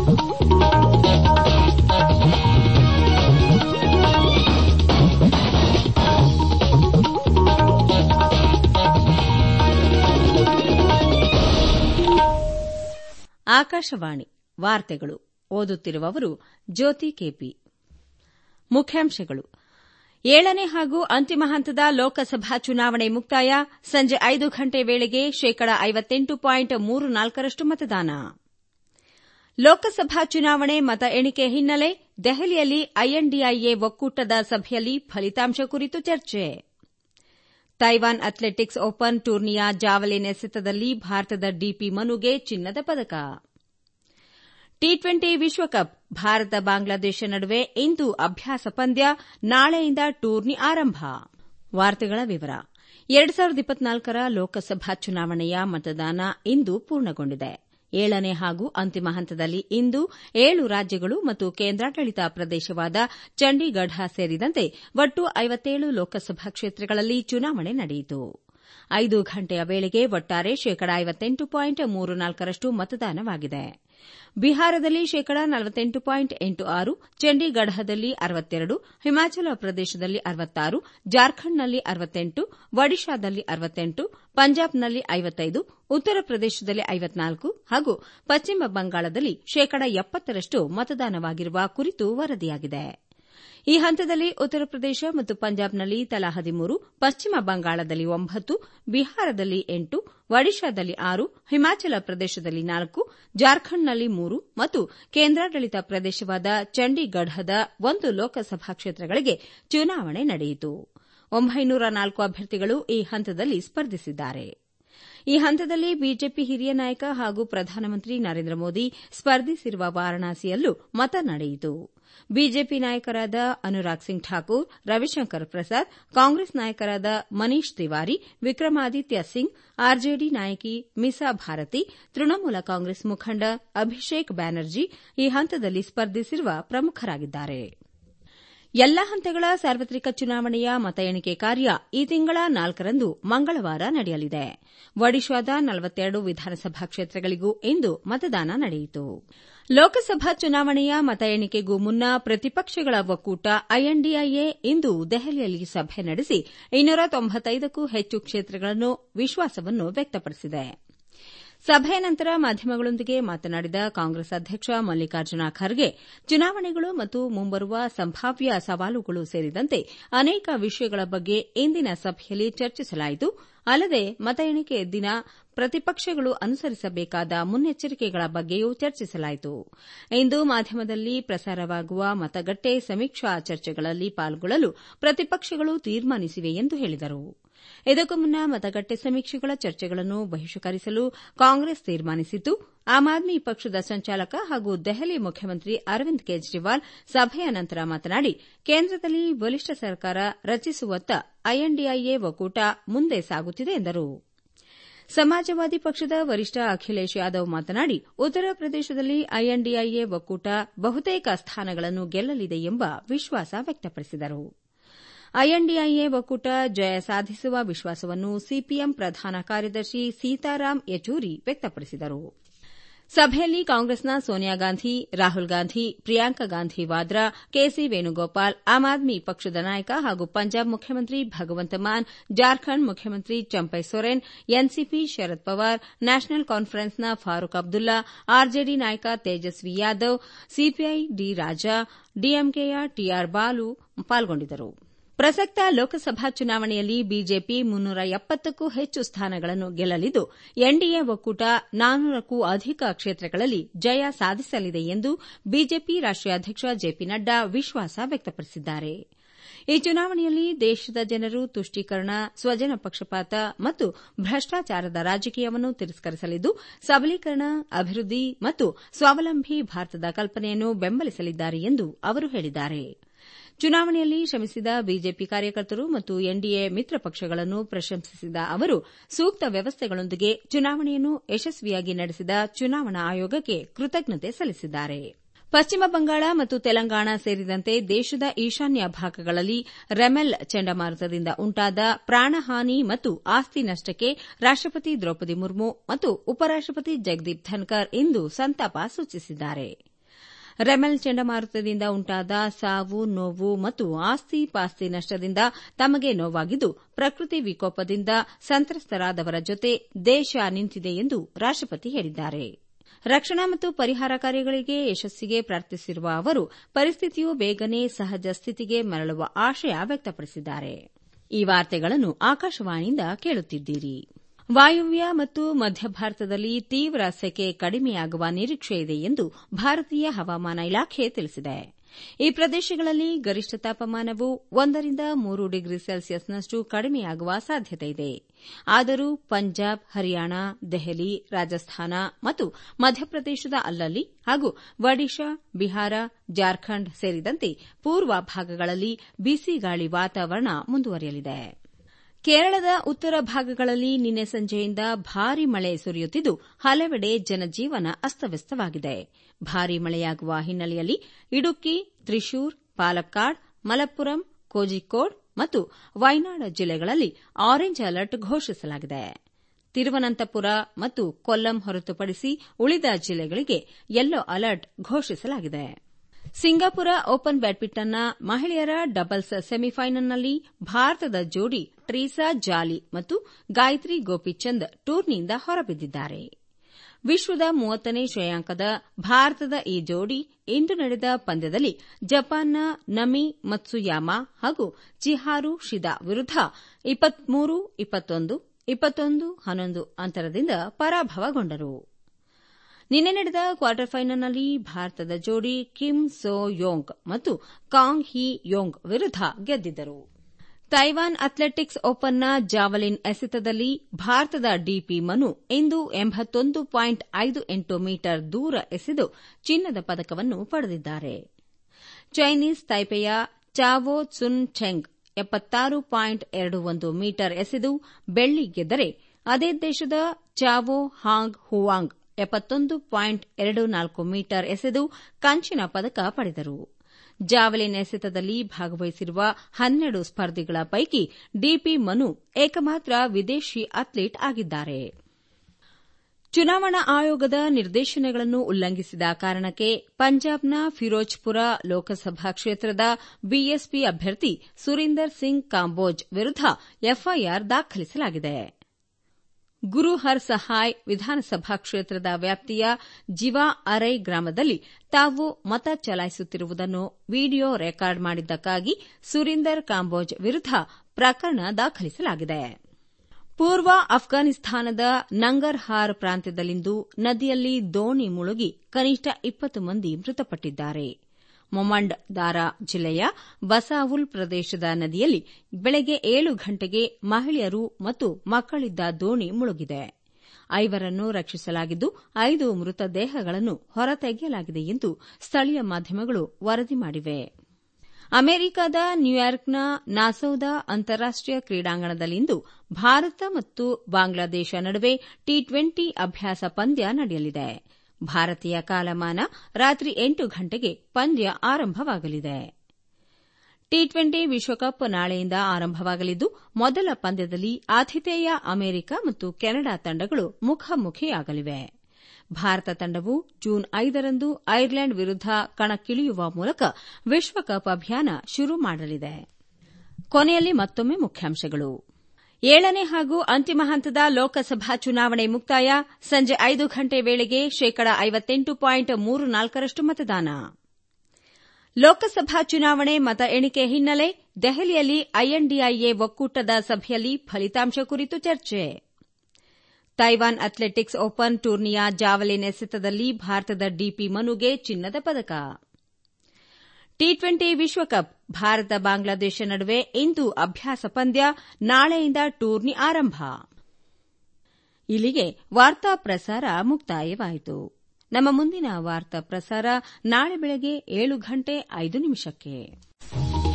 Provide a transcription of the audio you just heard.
ಆಕಾಶವಾಣಿ ವಾರ್ತೆಗಳು ಓದುತ್ತಿರುವವರು ಜ್ಯೋತಿ ಕೆಪಿ ಮುಖ್ಯಾಂಶಗಳು ಏಳನೇ ಹಾಗೂ ಅಂತಿಮ ಹಂತದ ಲೋಕಸಭಾ ಚುನಾವಣೆ ಮುಕ್ತಾಯ ಸಂಜೆ ಐದು ಗಂಟೆ ವೇಳೆಗೆ ಶೇಕಡ ಐವತ್ತೆಂಟು ಪಾಯಿಂಟ್ ಮೂರು ನಾಲ್ಕರಷ್ಟು ಮತದಾನ ಲೋಕಸಭಾ ಚುನಾವಣೆ ಮತ ಎಣಿಕೆ ಹಿನ್ನೆಲೆ ದೆಹಲಿಯಲ್ಲಿ ಐಎನ್ಡಿಎ ಒಕ್ಕೂಟದ ಸಭೆಯಲ್ಲಿ ಫಲಿತಾಂಶ ಕುರಿತು ಚರ್ಚೆ ತೈವಾನ್ ಅಥ್ಲೆಟಿಕ್ಸ್ ಓಪನ್ ಟೂರ್ನಿಯ ಜಾವಲಿನ್ ಎಸೆತದಲ್ಲಿ ಭಾರತದ ಡಿಪಿ ಮನುಗೆ ಚಿನ್ನದ ಪದಕ ಟಿ ಟ್ವೆಂಟಿ ವಿಶ್ವಕಪ್ ಭಾರತ ಬಾಂಗ್ಲಾದೇಶ ನಡುವೆ ಇಂದು ಅಭ್ಯಾಸ ಪಂದ್ಯ ನಾಳೆಯಿಂದ ಟೂರ್ನಿ ಆರಂಭ ರ ಲೋಕಸಭಾ ಚುನಾವಣೆಯ ಮತದಾನ ಇಂದು ಪೂರ್ಣಗೊಂಡಿದೆ ಏಳನೇ ಹಾಗೂ ಅಂತಿಮ ಹಂತದಲ್ಲಿ ಇಂದು ಏಳು ರಾಜ್ಯಗಳು ಮತ್ತು ಕೇಂದ್ರಾಡಳಿತ ಪ್ರದೇಶವಾದ ಚಂಡೀಗಢ ಸೇರಿದಂತೆ ಒಟ್ಟು ಐವತ್ತೇಳು ಲೋಕಸಭಾ ಕ್ಷೇತ್ರಗಳಲ್ಲಿ ಚುನಾವಣೆ ನಡೆಯಿತು ಐದು ಗಂಟೆಯ ವೇಳೆಗೆ ಒಟ್ಟಾರೆ ಶೇಕಡ ಐವತ್ತೆಂಟು ಪಾಯಿಂಟ್ ಮೂರು ನಾಲ್ಕರಷ್ಟು ಮತದಾನವಾಗಿದೆ ಬಿಹಾರದಲ್ಲಿ ಶೇಕಡ ನಲವತ್ತೆಂಟು ಪಾಯಿಂಟ್ ಎಂಟು ಆರು ಚಂಡೀಗಢದಲ್ಲಿ ಅರವತ್ತೆರಡು ಹಿಮಾಚಲ ಪ್ರದೇಶದಲ್ಲಿ ಅರವತ್ತಾರು ಜಾರ್ಖಂಡ್ನಲ್ಲಿ ಅರವತ್ತೆಂಟು ಒಡಿಶಾದಲ್ಲಿ ಅರವತ್ತೆಂಟು ಪಂಜಾಬ್ನಲ್ಲಿ ಐವತ್ತೈದು ಉತ್ತರ ಪ್ರದೇಶದಲ್ಲಿ ಐವತ್ನಾಲ್ಕು ಹಾಗೂ ಪಶ್ಚಿಮ ಬಂಗಾಳದಲ್ಲಿ ಶೇಕಡ ಎಪ್ಪತ್ತರಷ್ಟು ಮತದಾನವಾಗಿರುವ ಕುರಿತು ವರದಿಯಾಗಿದೆ ಈ ಹಂತದಲ್ಲಿ ಉತ್ತರ ಪ್ರದೇಶ ಮತ್ತು ಪಂಜಾಬ್ನಲ್ಲಿ ತಲಾ ಹದಿಮೂರು ಪಶ್ಚಿಮ ಬಂಗಾಳದಲ್ಲಿ ಒಂಬತ್ತು ಬಿಹಾರದಲ್ಲಿ ಎಂಟು ಒಡಿಶಾದಲ್ಲಿ ಆರು ಹಿಮಾಚಲ ಪ್ರದೇಶದಲ್ಲಿ ನಾಲ್ಕು ಜಾರ್ಖಂಡ್ನಲ್ಲಿ ಮೂರು ಮತ್ತು ಕೇಂದ್ರಾಡಳಿತ ಪ್ರದೇಶವಾದ ಚಂಡೀಗಢದ ಒಂದು ಲೋಕಸಭಾ ಕ್ಷೇತ್ರಗಳಿಗೆ ಚುನಾವಣೆ ನಡೆಯಿತು ಒಂಬೈನೂರ ನಾಲ್ಕು ಅಭ್ಯರ್ಥಿಗಳು ಈ ಹಂತದಲ್ಲಿ ಸ್ಪರ್ಧಿಸಿದ್ದಾರೆ ಈ ಹಂತದಲ್ಲಿ ಬಿಜೆಪಿ ಹಿರಿಯ ನಾಯಕ ಹಾಗೂ ಪ್ರಧಾನಮಂತ್ರಿ ನರೇಂದ್ರ ಮೋದಿ ಸ್ಪರ್ಧಿಸಿರುವ ವಾರಾಣಸಿಯಲ್ಲೂ ಮತ ನಡೆಯಿತು ಬಿಜೆಪಿ ನಾಯಕರಾದ ಅನುರಾಗ್ ಸಿಂಗ್ ಠಾಕೂರ್ ರವಿಶಂಕರ್ ಪ್ರಸಾದ್ ಕಾಂಗ್ರೆಸ್ ನಾಯಕರಾದ ಮನೀಶ್ ತಿವಾರಿ ವಿಕ್ರಮಾದಿತ್ಯ ಸಿಂಗ್ ಆರ್ಜೆಡಿ ನಾಯಕಿ ಮಿಸಾ ಭಾರತಿ ತೃಣಮೂಲ ಕಾಂಗ್ರೆಸ್ ಮುಖಂಡ ಅಭಿಷೇಕ್ ಬ್ಯಾನರ್ಜಿ ಈ ಹಂತದಲ್ಲಿ ಸ್ಪರ್ಧಿಸಿರುವ ಪ್ರಮುಖರಾಗಿದ್ದಾರೆ ಎಲ್ಲಾ ಹಂತಗಳ ಸಾರ್ವತ್ರಿಕ ಚುನಾವಣೆಯ ಮತ ಎಣಿಕೆ ಕಾರ್ಯ ಈ ತಿಂಗಳ ನಾಲ್ಕರಂದು ಮಂಗಳವಾರ ನಡೆಯಲಿದೆ ಒಡಿಶಾದ ನಲವತ್ತೆರಡು ವಿಧಾನಸಭಾ ಕ್ಷೇತ್ರಗಳಿಗೂ ಇಂದು ಮತದಾನ ನಡೆಯಿತು ಲೋಕಸಭಾ ಚುನಾವಣೆಯ ಮತ ಎಣಿಕೆಗೂ ಮುನ್ನ ಪ್ರತಿಪಕ್ಷಗಳ ಒಕ್ಕೂಟ ಐಎನ್ಡಿಎ ಇಂದು ದೆಹಲಿಯಲ್ಲಿ ಸಭೆ ನಡೆಸಿ ಇನ್ನೂರ ತೊಂಬತ್ತೈದಕ್ಕೂ ಹೆಚ್ಚು ಕ್ಷೇತ್ರಗಳನ್ನು ವಿಶ್ವಾಸವನ್ನು ವ್ಯಕ್ತಪಡಿಸಿದೆ ಸಭೆಯ ನಂತರ ಮಾಧ್ಯಮಗಳೊಂದಿಗೆ ಮಾತನಾಡಿದ ಕಾಂಗ್ರೆಸ್ ಅಧ್ಯಕ್ಷ ಮಲ್ಲಿಕಾರ್ಜುನ ಖರ್ಗೆ ಚುನಾವಣೆಗಳು ಮತ್ತು ಮುಂಬರುವ ಸಂಭಾವ್ಯ ಸವಾಲುಗಳು ಸೇರಿದಂತೆ ಅನೇಕ ವಿಷಯಗಳ ಬಗ್ಗೆ ಇಂದಿನ ಸಭೆಯಲ್ಲಿ ಚರ್ಚಿಸಲಾಯಿತು ಅಲ್ಲದೆ ಮತ ಎಣಿಕೆ ದಿನ ಪ್ರತಿಪಕ್ಷಗಳು ಅನುಸರಿಸಬೇಕಾದ ಮುನ್ನೆಚ್ಚರಿಕೆಗಳ ಬಗ್ಗೆಯೂ ಚರ್ಚಿಸಲಾಯಿತು ಇಂದು ಮಾಧ್ಯಮದಲ್ಲಿ ಪ್ರಸಾರವಾಗುವ ಮತಗಟ್ಟೆ ಸಮೀಕ್ಷಾ ಚರ್ಚೆಗಳಲ್ಲಿ ಪಾಲ್ಗೊಳ್ಳಲು ಪ್ರತಿಪಕ್ಷಗಳು ತೀರ್ಮಾನಿಸಿವೆ ಎಂದು ಹೇಳಿದರು ಇದಕ್ಕೂ ಮುನ್ನ ಮತಗಟ್ಟೆ ಸಮೀಕ್ಷೆಗಳ ಚರ್ಚೆಗಳನ್ನು ಬಹಿಷ್ಕರಿಸಲು ಕಾಂಗ್ರೆಸ್ ತೀರ್ಮಾನಿಸಿತ್ತು ಆಮ್ ಆದ್ಮಿ ಪಕ್ಷದ ಸಂಚಾಲಕ ಹಾಗೂ ದೆಹಲಿ ಮುಖ್ಯಮಂತ್ರಿ ಅರವಿಂದ್ ಕೇಜ್ರಿವಾಲ್ ಸಭೆಯ ನಂತರ ಮಾತನಾಡಿ ಕೇಂದ್ರದಲ್ಲಿ ಬಲಿಷ್ಠ ಸರ್ಕಾರ ರಚಿಸುವತ್ತ ಐಎನ್ಡಿಎ ಒಕ್ಕೂಟ ಮುಂದೆ ಸಾಗುತ್ತಿದೆ ಎಂದರು ಸಮಾಜವಾದಿ ಪಕ್ಷದ ವರಿಷ್ಠ ಅಖಿಲೇಶ್ ಯಾದವ್ ಮಾತನಾಡಿ ಉತ್ತರ ಪ್ರದೇಶದಲ್ಲಿ ಐಎನ್ಡಿಎ ಒಕ್ಕೂಟ ಬಹುತೇಕ ಸ್ಥಾನಗಳನ್ನು ಗೆಲ್ಲಲಿದೆ ಎಂಬ ವಿಶ್ವಾಸ ವ್ಯಕ್ತಪಡಿಸಿದರು ಐಎನ್ಡಿಎ ಒಕ್ಕೂಟ ಜಯ ಸಾಧಿಸುವ ವಿಶ್ವಾಸವನ್ನು ಸಿಪಿಎಂ ಪ್ರಧಾನ ಕಾರ್ಯದರ್ಶಿ ಸೀತಾರಾಂ ಯಚೂರಿ ವ್ಯಕ್ತಪಡಿಸಿದರು ಸಭೆಯಲ್ಲಿ ಕಾಂಗ್ರೆಸ್ನ ಸೋನಿಯಾ ಗಾಂಧಿ ರಾಹುಲ್ ಗಾಂಧಿ ಪ್ರಿಯಾಂಕಾ ಗಾಂಧಿ ವಾದ್ರಾ ಕೆಸಿ ವೇಣುಗೋಪಾಲ್ ಆಮ್ ಆದ್ಮಿ ಪಕ್ಷದ ನಾಯಕ ಹಾಗೂ ಪಂಜಾಬ್ ಮುಖ್ಯಮಂತ್ರಿ ಭಗವಂತ ಮಾನ್ ಜಾರ್ಖಂಡ್ ಮುಖ್ಯಮಂತ್ರಿ ಚಂಪೈ ಸೊರೆನ್ ಎನ್ಸಿಪಿ ಶರದ್ ಪವಾರ್ ನ್ಯಾಷನಲ್ ಕಾನ್ಫರೆನ್ಸ್ನ ಫಾರೂಕ್ ಅಬ್ದುಲ್ಲಾ ಆರ್ಜೆಡಿ ನಾಯಕ ತೇಜಸ್ವಿ ಯಾದವ್ ಸಿಪಿಐ ಡಿ ರಾಜಾ ಡಿಎಂಕೆಯ ಟಿಆರ್ ಬಾಲು ಪಾಲ್ಗೊಂಡಿದ್ದರು ಪ್ರಸಕ್ತ ಲೋಕಸಭಾ ಚುನಾವಣೆಯಲ್ಲಿ ಬಿಜೆಪಿ ಮುನ್ನೂರ ಎಪ್ಪತ್ತಕ್ಕೂ ಹೆಚ್ಚು ಸ್ಥಾನಗಳನ್ನು ಗೆಲ್ಲಲಿದ್ದು ಎನ್ಡಿಎ ಒಕ್ಕೂಟ ನಾನ್ನೂರಕ್ಕೂ ಅಧಿಕ ಕ್ಷೇತ್ರಗಳಲ್ಲಿ ಜಯ ಸಾಧಿಸಲಿದೆ ಎಂದು ಬಿಜೆಪಿ ರಾಷ್ಟೀಯ ಅಧ್ಯಕ್ಷ ಜೆಪಿ ನಡ್ಡಾ ವಿಶ್ವಾಸ ವ್ಯಕ್ತಪಡಿಸಿದ್ದಾರೆ ಈ ಚುನಾವಣೆಯಲ್ಲಿ ದೇಶದ ಜನರು ತುಷ್ಟೀಕರಣ ಸ್ವಜನ ಪಕ್ಷಪಾತ ಮತ್ತು ಭ್ರಷ್ಟಾಚಾರದ ರಾಜಕೀಯವನ್ನು ತಿರಸ್ಕರಿಸಲಿದ್ದು ಸಬಲೀಕರಣ ಅಭಿವೃದ್ಧಿ ಮತ್ತು ಸ್ವಾವಲಂಬಿ ಭಾರತದ ಕಲ್ಪನೆಯನ್ನು ಬೆಂಬಲಿಸಲಿದ್ದಾರೆ ಎಂದು ಅವರು ಹೇಳಿದ್ದಾರೆ ಚುನಾವಣೆಯಲ್ಲಿ ಶ್ರಮಿಸಿದ ಬಿಜೆಪಿ ಕಾರ್ಯಕರ್ತರು ಮತ್ತು ಎನ್ಡಿಎ ಮಿತ್ರ ಪಕ್ಷಗಳನ್ನು ಪ್ರಶಂಸಿಸಿದ ಅವರು ಸೂಕ್ತ ವ್ಯವಸ್ಥೆಗಳೊಂದಿಗೆ ಚುನಾವಣೆಯನ್ನು ಯಶಸ್ವಿಯಾಗಿ ನಡೆಸಿದ ಚುನಾವಣಾ ಆಯೋಗಕ್ಕೆ ಕೃತಜ್ಞತೆ ಸಲ್ಲಿಸಿದ್ದಾರೆ ಪಶ್ಚಿಮ ಬಂಗಾಳ ಮತ್ತು ತೆಲಂಗಾಣ ಸೇರಿದಂತೆ ದೇಶದ ಈಶಾನ್ಯ ಭಾಗಗಳಲ್ಲಿ ರೆಮೆಲ್ ಚಂಡಮಾರುತದಿಂದ ಉಂಟಾದ ಪ್ರಾಣಹಾನಿ ಮತ್ತು ಆಸ್ತಿ ನಷ್ಟಕ್ಕೆ ರಾಷ್ಟಪತಿ ದ್ರೌಪದಿ ಮುರ್ಮು ಮತ್ತು ಉಪರಾಷ್ಟಪತಿ ಜಗದೀಪ್ ಧನ್ಕರ್ ಇಂದು ಸಂತಾಪ ಸೂಚಿಸಿದ್ದಾರೆ ರೆಮೆಲ್ ಚಂಡಮಾರುತದಿಂದ ಉಂಟಾದ ಸಾವು ನೋವು ಮತ್ತು ಆಸ್ತಿ ಪಾಸ್ತಿ ನಷ್ಟದಿಂದ ತಮಗೆ ನೋವಾಗಿದ್ದು ಪ್ರಕೃತಿ ವಿಕೋಪದಿಂದ ಸಂತ್ರಸ್ತರಾದವರ ಜೊತೆ ದೇಶ ನಿಂತಿದೆ ಎಂದು ರಾಷ್ಟಪತಿ ಹೇಳಿದ್ದಾರೆ ರಕ್ಷಣಾ ಮತ್ತು ಪರಿಹಾರ ಕಾರ್ಯಗಳಿಗೆ ಯಶಸ್ಸಿಗೆ ಪ್ರಾರ್ಥಿಸಿರುವ ಅವರು ಪರಿಸ್ಥಿತಿಯು ಬೇಗನೆ ಸಹಜ ಸ್ಥಿತಿಗೆ ಮರಳುವ ಆಶಯ ವ್ಯಕ್ತಪಡಿಸಿದ್ದಾರೆ ಈ ವಾರ್ತೆಗಳನ್ನು ಆಕಾಶವಾಣಿಯಿಂದ ಕೇಳುತ್ತಿದ್ದೀರಿ ವಾಯುವ್ಯ ಮತ್ತು ಮಧ್ಯ ಭಾರತದಲ್ಲಿ ತೀವ್ರ ಸೆಕೆ ಕಡಿಮೆಯಾಗುವ ನಿರೀಕ್ಷೆಯಿದೆ ಎಂದು ಭಾರತೀಯ ಹವಾಮಾನ ಇಲಾಖೆ ತಿಳಿಸಿದೆ ಈ ಪ್ರದೇಶಗಳಲ್ಲಿ ಗರಿಷ್ಠ ತಾಪಮಾನವು ಒಂದರಿಂದ ಮೂರು ಡಿಗ್ರಿ ಸೆಲ್ಸಿಯಸ್ನಷ್ಟು ಕಡಿಮೆಯಾಗುವ ಸಾಧ್ಯತೆಯಿದೆ ಆದರೂ ಪಂಜಾಬ್ ಹರಿಯಾಣ ದೆಹಲಿ ರಾಜಸ್ಥಾನ ಮತ್ತು ಮಧ್ಯಪ್ರದೇಶದ ಅಲ್ಲಲ್ಲಿ ಹಾಗೂ ಒಡಿಶಾ ಬಿಹಾರ ಜಾರ್ಖಂಡ್ ಸೇರಿದಂತೆ ಪೂರ್ವ ಭಾಗಗಳಲ್ಲಿ ಬಿಸಿಗಾಳಿ ವಾತಾವರಣ ಮುಂದುವರಿಯಲಿದೆ ಕೇರಳದ ಉತ್ತರ ಭಾಗಗಳಲ್ಲಿ ನಿನ್ನೆ ಸಂಜೆಯಿಂದ ಭಾರೀ ಮಳೆ ಸುರಿಯುತ್ತಿದ್ದು ಹಲವೆಡೆ ಜನಜೀವನ ಅಸ್ತವ್ಯಸ್ತವಾಗಿದೆ ಭಾರೀ ಮಳೆಯಾಗುವ ಹಿನ್ನೆಲೆಯಲ್ಲಿ ಇಡುಕ್ಕಿ ತ್ರಿಶೂರ್ ಪಾಲಕ್ಕಾಡ್ ಮಲಪ್ಪುರಂ ಕೋಜಿಕೋಡ್ ಮತ್ತು ವೈನಾಡ್ ಜಿಲ್ಲೆಗಳಲ್ಲಿ ಆರೆಂಜ್ ಅಲರ್ಟ್ ಘೋಷಿಸಲಾಗಿದೆ ತಿರುವನಂತಪುರ ಮತ್ತು ಕೊಲ್ಲಂ ಹೊರತುಪಡಿಸಿ ಉಳಿದ ಜಿಲ್ಲೆಗಳಿಗೆ ಯೆಲ್ಲೋ ಅಲರ್ಟ್ ಘೋಷಿಸಲಾಗಿದೆ ಸಿಂಗಾಪುರ ಓಪನ್ ಬ್ಯಾಡ್ಮಿಂಟನ್ನ ಮಹಿಳೆಯರ ಡಬಲ್ಸ್ ಸೆಮಿಫೈನಲ್ನಲ್ಲಿ ಭಾರತದ ಜೋಡಿ ಟ್ರೀಸಾ ಜಾಲಿ ಮತ್ತು ಗಾಯತ್ರಿ ಗೋಪಿಚಂದ್ ಟೂರ್ನಿಯಿಂದ ಹೊರಬಿದ್ದಿದ್ದಾರೆ ವಿಶ್ವದ ಮೂವತ್ತನೇ ಶ್ರೇಯಾಂಕದ ಭಾರತದ ಈ ಜೋಡಿ ಇಂದು ನಡೆದ ಪಂದ್ಯದಲ್ಲಿ ಜಪಾನ್ನ ನಮಿ ಮತ್ಸುಯಾಮಾ ಹಾಗೂ ಚಿಹಾರು ಶಿದಾ ವಿರುದ್ಧ ಇಪ್ಪತ್ಮೂರು ಇಪ್ಪತ್ತೊಂದು ಇಪ್ಪತ್ತೊಂದು ಹನ್ನೊಂದು ಅಂತರದಿಂದ ಪರಾಭವಗೊಂಡರು ನಿನ್ನೆ ನಡೆದ ಕ್ವಾರ್ಟರ್ ಫೈನಲ್ನಲ್ಲಿ ಭಾರತದ ಜೋಡಿ ಕಿಮ್ ಸೋ ಯೋಂಗ್ ಮತ್ತು ಕಾಂಗ್ ಹಿ ಯೋಂಗ್ ವಿರುದ್ಧ ಗೆದ್ದಿದ್ದರು ತೈವಾನ್ ಅಥ್ಲೆಟಿಕ್ಸ್ ಓಪನ್ನ ಜಾವಲಿನ್ ಎಸೆತದಲ್ಲಿ ಭಾರತದ ಡಿಪಿ ಮನು ಇಂದು ಎಂಬತ್ತೊಂದು ಪಾಯಿಂಟ್ ಐದು ಎಂಟು ಮೀಟರ್ ದೂರ ಎಸೆದು ಚಿನ್ನದ ಪದಕವನ್ನು ಪಡೆದಿದ್ದಾರೆ ಚೈನೀಸ್ ತೈಪೆಯ ಚಾವೋ ಚುನ್ ಚೆಂಗ್ ಎಪ್ಪತ್ತಾರು ಪಾಯಿಂಟ್ ಎರಡು ಒಂದು ಮೀಟರ್ ಎಸೆದು ಬೆಳ್ಳಿ ಗೆದ್ದರೆ ಅದೇ ದೇಶದ ಚಾವೋ ಹಾಂಗ್ ಹುವಾಂಗ್ ಎಪ್ಪತ್ತೊಂದು ಪಾಯಿಂಟ್ ಎರಡು ನಾಲ್ಕು ಮೀಟರ್ ಎಸೆದು ಕಂಚಿನ ಪದಕ ಪಡೆದರು ಜಾವಲಿನ್ ಎಸೆತದಲ್ಲಿ ಭಾಗವಹಿಸಿರುವ ಹನ್ನೆರಡು ಸ್ಪರ್ಧಿಗಳ ಪೈಕಿ ಡಿಪಿ ಮನು ಏಕಮಾತ್ರ ವಿದೇಶಿ ಅಥ್ಲೀಟ್ ಆಗಿದ್ದಾರೆ ಚುನಾವಣಾ ಆಯೋಗದ ನಿರ್ದೇಶನಗಳನ್ನು ಉಲ್ಲಂಘಿಸಿದ ಕಾರಣಕ್ಕೆ ಪಂಜಾಬ್ನ ಫಿರೋಜ್ಪುರ ಲೋಕಸಭಾ ಕ್ಷೇತ್ರದ ಬಿಎಸ್ಪಿ ಅಭ್ಯರ್ಥಿ ಸುರಿಂದರ್ ಸಿಂಗ್ ಕಾಂಬೋಜ್ ವಿರುದ್ಧ ಎಫ್ಐಆರ್ ದಾಖಲಿಸಲಾಗಿದೆ ಗುರು ಹರ್ ಸಹಾಯ್ ವಿಧಾನಸಭಾ ಕ್ಷೇತ್ರದ ವ್ಯಾಪ್ತಿಯ ಜಿವಾ ಅರೈ ಗ್ರಾಮದಲ್ಲಿ ತಾವು ಮತ ಚಲಾಯಿಸುತ್ತಿರುವುದನ್ನು ವಿಡಿಯೋ ರೆಕಾರ್ಡ್ ಮಾಡಿದ್ದಕ್ಕಾಗಿ ಸುರಿಂದರ್ ಕಾಂಬೋಜ್ ವಿರುದ್ಧ ಪ್ರಕರಣ ದಾಖಲಿಸಲಾಗಿದೆ ಪೂರ್ವ ಅಫ್ಘಾನಿಸ್ತಾನದ ನಂಗರ್ಹಾರ್ ಪ್ರಾಂತ್ಯದಲ್ಲಿಂದು ನದಿಯಲ್ಲಿ ದೋಣಿ ಮುಳುಗಿ ಕನಿಷ್ಠ ಇಪ್ಪತ್ತು ಮಂದಿ ಮೃತಪಟ್ಟಿದ್ದಾರೆ ಮೊಮಂಡ್ ದಾರಾ ಜಿಲ್ಲೆಯ ಬಸಾವುಲ್ ಪ್ರದೇಶದ ನದಿಯಲ್ಲಿ ಬೆಳಗ್ಗೆ ಏಳು ಗಂಟೆಗೆ ಮಹಿಳೆಯರು ಮತ್ತು ಮಕ್ಕಳಿದ್ದ ದೋಣಿ ಮುಳುಗಿದೆ ಐವರನ್ನು ರಕ್ಷಿಸಲಾಗಿದ್ದು ಐದು ಮೃತದೇಹಗಳನ್ನು ಹೊರತೆಗೆಯಲಾಗಿದೆ ಎಂದು ಸ್ಥಳೀಯ ಮಾಧ್ಯಮಗಳು ವರದಿ ಮಾಡಿವೆ ಅಮೆರಿಕದ ನ್ಯೂಯಾರ್ಕ್ನ ನಾಸೌದ ಅಂತಾರಾಷ್ಟೀಯ ಕ್ರೀಡಾಂಗಣದಲ್ಲಿಂದು ಭಾರತ ಮತ್ತು ಬಾಂಗ್ಲಾದೇಶ ನಡುವೆ ಟಿ ಟ್ವೆಂಟಿ ಅಭ್ಯಾಸ ಪಂದ್ಯ ನಡೆಯಲಿದೆ ಭಾರತೀಯ ಕಾಲಮಾನ ರಾತ್ರಿ ಎಂಟು ಗಂಟೆಗೆ ಪಂದ್ಯ ಆರಂಭವಾಗಲಿದೆ ಟಿ ಟ್ವೆಂಟಿ ವಿಶ್ವಕಪ್ ನಾಳೆಯಿಂದ ಆರಂಭವಾಗಲಿದ್ದು ಮೊದಲ ಪಂದ್ಯದಲ್ಲಿ ಆತಿಥೇಯ ಅಮೆರಿಕ ಮತ್ತು ಕೆನಡಾ ತಂಡಗಳು ಮುಖಾಮುಖಿಯಾಗಲಿವೆ ಭಾರತ ತಂಡವು ಜೂನ್ ಐದರಂದು ಐರ್ಲೆಂಡ್ ವಿರುದ್ಧ ಕಣಕ್ಕಿಳಿಯುವ ಮೂಲಕ ವಿಶ್ವಕಪ್ ಅಭಿಯಾನ ಶುರು ಮಾಡಲಿದೆ ಕೊನೆಯಲ್ಲಿ ಮತ್ತೊಮ್ಮೆ ಮುಖ್ಯಾಂಶಗಳು ಏಳನೇ ಹಾಗೂ ಅಂತಿಮ ಹಂತದ ಲೋಕಸಭಾ ಚುನಾವಣೆ ಮುಕ್ತಾಯ ಸಂಜೆ ಐದು ಗಂಟೆ ವೇಳೆಗೆ ಶೇಕಡ ಐವತ್ತೆಂಟು ಪಾಯಿಂಟ್ ಮೂರು ನಾಲ್ಕರಷ್ಟು ಮತದಾನ ಲೋಕಸಭಾ ಚುನಾವಣೆ ಮತ ಎಣಿಕೆ ಹಿನ್ನೆಲೆ ದೆಹಲಿಯಲ್ಲಿ ಐಎನ್ಡಿಐಎ ಒಕ್ಕೂಟದ ಸಭೆಯಲ್ಲಿ ಫಲಿತಾಂಶ ಕುರಿತು ಚರ್ಚೆ ತೈವಾನ್ ಅಥ್ಲೆಟಿಕ್ಸ್ ಓಪನ್ ಟೂರ್ನಿಯ ಜಾವಲಿನ್ ಎಸೆತದಲ್ಲಿ ಭಾರತದ ಡಿಪಿ ಮನುಗೆ ಚಿನ್ನದ ಪದಕ ಟಿ ಟ್ವೆಂಟಿ ವಿಶ್ವಕಪ್ ಭಾರತ ಬಾಂಗ್ಲಾದೇಶ ನಡುವೆ ಇಂದು ಅಭ್ಯಾಸ ಪಂದ್ಯ ನಾಳೆಯಿಂದ ಟೂರ್ನಿ ಆರಂಭ ಇಲ್ಲಿಗೆ ವಾರ್ತಾ ಪ್ರಸಾರ ಮುಕ್ತಾಯವಾಯಿತು ನಮ್ಮ ಮುಂದಿನ ವಾರ್ತಾ ಪ್ರಸಾರ ನಾಳೆ ಬೆಳಗ್ಗೆ ಏಳು ಗಂಟೆ ಐದು ನಿಮಿಷಕ್ಕೆ